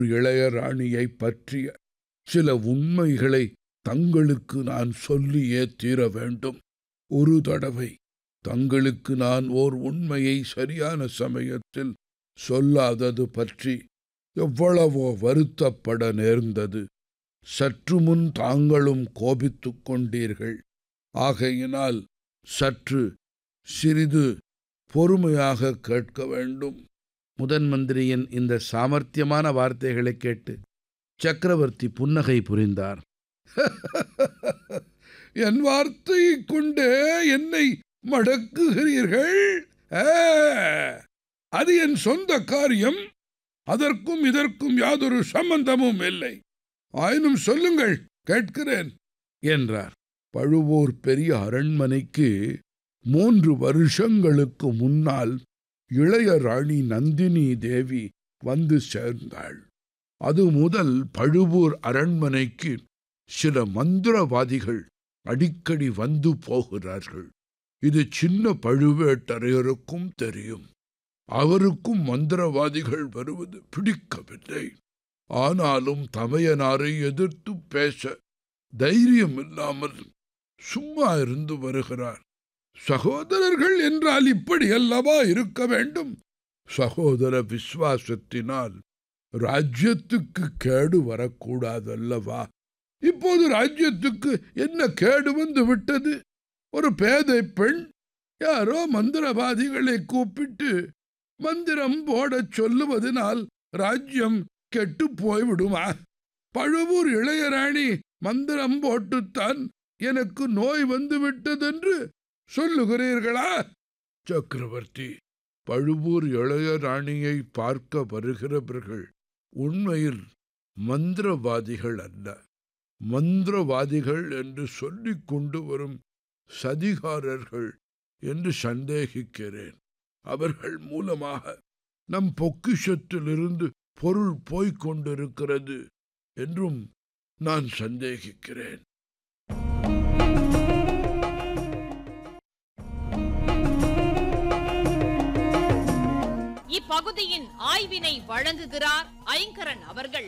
இளையராணியை பற்றிய சில உண்மைகளை தங்களுக்கு நான் சொல்லியே தீர வேண்டும் ஒரு தடவை தங்களுக்கு நான் ஓர் உண்மையை சரியான சமயத்தில் சொல்லாதது பற்றி எவ்வளவோ வருத்தப்பட நேர்ந்தது சற்று முன் தாங்களும் கோபித்துக் கொண்டீர்கள் ஆகையினால் சற்று சிறிது பொறுமையாக கேட்க வேண்டும் முதன் மந்திரியின் இந்த சாமர்த்தியமான வார்த்தைகளை கேட்டு சக்கரவர்த்தி புன்னகை புரிந்தார் என் வார்த்தையைக் கொண்டே என்னை மடக்குகிறீர்கள் ஆ, அது என் சொந்த காரியம் அதற்கும் இதற்கும் யாதொரு சம்பந்தமும் இல்லை ஆயினும் சொல்லுங்கள் கேட்கிறேன் என்றார் பழுவூர் பெரிய அரண்மனைக்கு மூன்று வருஷங்களுக்கு முன்னால் இளைய ராணி நந்தினி தேவி வந்து சேர்ந்தாள் அது முதல் பழுவூர் அரண்மனைக்கு சில மந்திரவாதிகள் அடிக்கடி வந்து போகிறார்கள் இது சின்ன பழுவேட்டரையருக்கும் தெரியும் அவருக்கும் மந்திரவாதிகள் வருவது பிடிக்கவில்லை ஆனாலும் தமையனாரை எதிர்த்து பேச தைரியம் இல்லாமல் சும்மா இருந்து வருகிறார் சகோதரர்கள் என்றால் இப்படி அல்லவா இருக்க வேண்டும் சகோதர விசுவாசத்தினால் ராஜ்யத்துக்கு கேடு வரக்கூடாதல்லவா இப்போது ராஜ்யத்துக்கு என்ன கேடு வந்து விட்டது ஒரு பேதை பெண் யாரோ மந்திரவாதிகளை கூப்பிட்டு மந்திரம் போடச் சொல்லுவதனால் ராஜ்யம் கெட்டு போய்விடுமா பழுவூர் இளையராணி மந்திரம் போட்டுத்தான் எனக்கு நோய் வந்து விட்டதென்று சொல்லுகிறீர்களா சக்கரவர்த்தி பழுவூர் இளையராணியை பார்க்க வருகிறவர்கள் உண்மையில் மந்திரவாதிகள் அல்ல மந்திரவாதிகள் என்று சொல்லிக் கொண்டு வரும் சதிகாரர்கள் என்று சந்தேகிக்கிறேன் அவர்கள் மூலமாக நம் பொக்கிஷத்திலிருந்து பொருள் போய்க் கொண்டிருக்கிறது என்றும் நான் சந்தேகிக்கிறேன் இப்பகுதியின் ஆய்வினை வழங்குகிறார் ஐங்கரன் அவர்கள்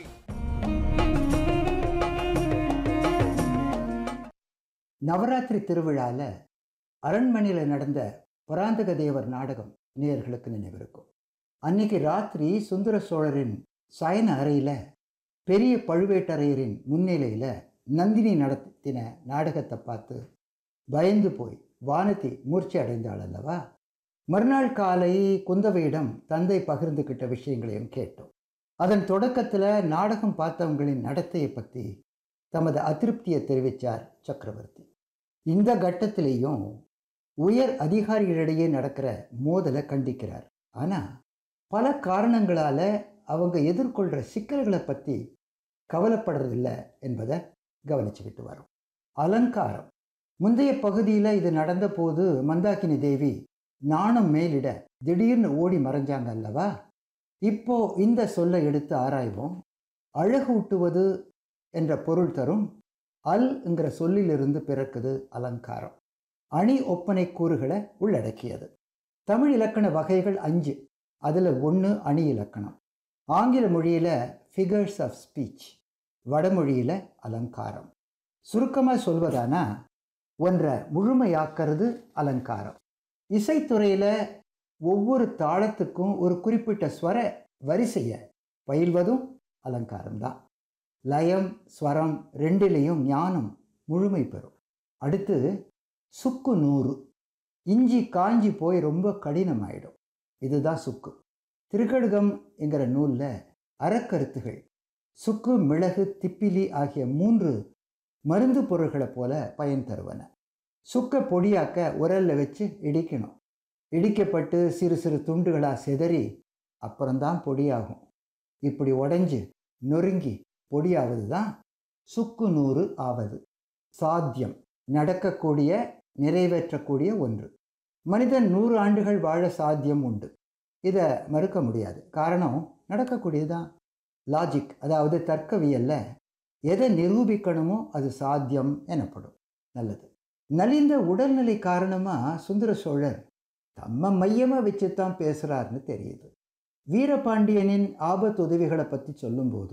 நவராத்திரி திருவிழால அரண்மனையில் நடந்த பராந்தக தேவர் நாடகம் நேயர்களுக்கு நினைவிருக்கும் அன்னைக்கு ராத்திரி சுந்தர சோழரின் சயன அறையில் பெரிய பழுவேட்டரையரின் முன்னிலையில் நந்தினி நடத்தின நாடகத்தை பார்த்து பயந்து போய் வானதி மூர்ச்சி அடைந்தாள் அல்லவா மறுநாள் காலை குந்தவையிடம் தந்தை பகிர்ந்துக்கிட்ட விஷயங்களையும் கேட்டோம் அதன் தொடக்கத்தில் நாடகம் பார்த்தவங்களின் நடத்தையை பற்றி தமது அதிருப்தியை தெரிவித்தார் சக்கரவர்த்தி இந்த கட்டத்திலேயும் உயர் அதிகாரிகளிடையே நடக்கிற மோதலை கண்டிக்கிறார் ஆனால் பல காரணங்களால் அவங்க எதிர்கொள்கிற சிக்கல்களை பற்றி கவலைப்படுறதில்ல என்பதை கவனிச்சுக்கிட்டு வரோம் அலங்காரம் முந்தைய பகுதியில் இது நடந்தபோது மந்தாகினி தேவி நாணம் மேலிட திடீர்னு ஓடி மறைஞ்சாங்க அல்லவா இப்போ இந்த சொல்லை எடுத்து ஆராய்வோம் அழகூட்டுவது என்ற பொருள் தரும் அல்ங்கிற சொல்லிலிருந்து பிறக்குது அலங்காரம் அணி ஒப்பனை கூறுகளை உள்ளடக்கியது தமிழ் இலக்கண வகைகள் அஞ்சு அதில் ஒன்று அணி இலக்கணம் ஆங்கில மொழியில் ஃபிகர்ஸ் ஆஃப் ஸ்பீச் வடமொழியில் அலங்காரம் சுருக்கமாக சொல்வதானா ஒன்றை முழுமையாக்கிறது அலங்காரம் இசைத்துறையில் ஒவ்வொரு தாளத்துக்கும் ஒரு குறிப்பிட்ட ஸ்வர வரிசையை பயில்வதும் அலங்காரம்தான் லயம் ஸ்வரம் ரெண்டிலையும் ஞானம் முழுமை பெறும் அடுத்து சுக்கு நூறு இஞ்சி காஞ்சி போய் ரொம்ப கடினமாயிடும் இதுதான் சுக்கு திருக்கடுகம் என்கிற நூலில் அறக்கருத்துகள் சுக்கு மிளகு திப்பிலி ஆகிய மூன்று மருந்து பொருள்களைப் போல பயன் தருவன சுக்கை பொடியாக்க உரலில் வச்சு இடிக்கணும் இடிக்கப்பட்டு சிறு சிறு துண்டுகளாக சிதறி அப்புறம்தான் பொடியாகும் இப்படி உடைஞ்சு நொறுங்கி பொடியாவது தான் சுக்கு நூறு ஆவது சாத்தியம் நடக்கக்கூடிய நிறைவேற்றக்கூடிய ஒன்று மனிதன் நூறு ஆண்டுகள் வாழ சாத்தியம் உண்டு இதை மறுக்க முடியாது காரணம் நடக்கக்கூடியதுதான் லாஜிக் அதாவது தர்க்கவியல்ல எதை நிரூபிக்கணுமோ அது சாத்தியம் எனப்படும் நல்லது நலிந்த உடல்நிலை காரணமாக சுந்தர சோழர் தம்ம மையமாக வச்சு தான் பேசுகிறாருன்னு தெரியுது வீரபாண்டியனின் ஆபத்து உதவிகளை பற்றி சொல்லும்போது